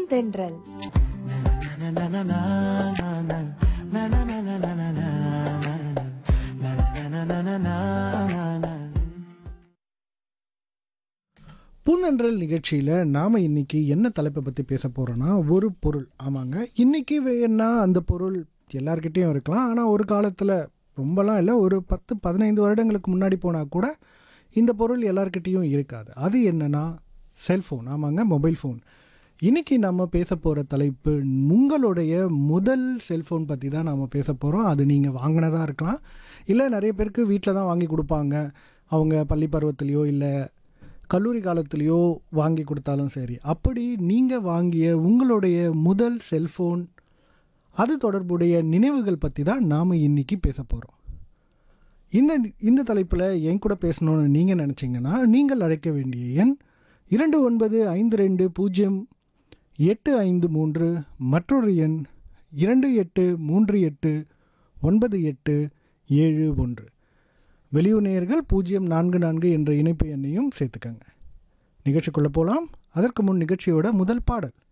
பூந்தென்றல் பூந்தன்றல் நிகழ்ச்சியில் நாம் இன்னைக்கு என்ன தலைப்பை பற்றி பேச போகிறோன்னா ஒரு பொருள் ஆமாங்க இன்னைக்கு வேணா அந்த பொருள் எல்லார்கிட்டேயும் இருக்கலாம் ஆனால் ஒரு காலத்தில் ரொம்பலாம் இல்லை ஒரு பத்து பதினைந்து வருடங்களுக்கு முன்னாடி போனால் கூட இந்த பொருள் எல்லார்கிட்டேயும் இருக்காது அது என்னன்னா செல்ஃபோன் ஆமாங்க மொபைல் ஃபோன் இன்னைக்கு நம்ம பேச போகிற தலைப்பு உங்களுடைய முதல் செல்ஃபோன் பற்றி தான் நாம் பேச போகிறோம் அது நீங்கள் வாங்கினதாக இருக்கலாம் இல்லை நிறைய பேருக்கு வீட்டில் தான் வாங்கி கொடுப்பாங்க அவங்க பள்ளி பருவத்திலையோ இல்லை கல்லூரி காலத்துலேயோ வாங்கி கொடுத்தாலும் சரி அப்படி நீங்கள் வாங்கிய உங்களுடைய முதல் செல்ஃபோன் அது தொடர்புடைய நினைவுகள் பற்றி தான் நாம் இன்னைக்கு பேச போகிறோம் இந்த இந்த தலைப்பில் என் கூட பேசணும்னு நீங்கள் நினச்சிங்கன்னா நீங்கள் அழைக்க வேண்டிய எண் இரண்டு ஒன்பது ஐந்து ரெண்டு பூஜ்ஜியம் எட்டு ஐந்து மூன்று மற்றொரு எண் இரண்டு எட்டு மூன்று எட்டு ஒன்பது எட்டு ஏழு ஒன்று வெளியூர் நேயர்கள் பூஜ்ஜியம் நான்கு நான்கு என்ற இணைப்பு எண்ணையும் சேர்த்துக்கங்க நிகழ்ச்சிக்குள்ளே போகலாம் அதற்கு முன் நிகழ்ச்சியோட முதல் பாடல்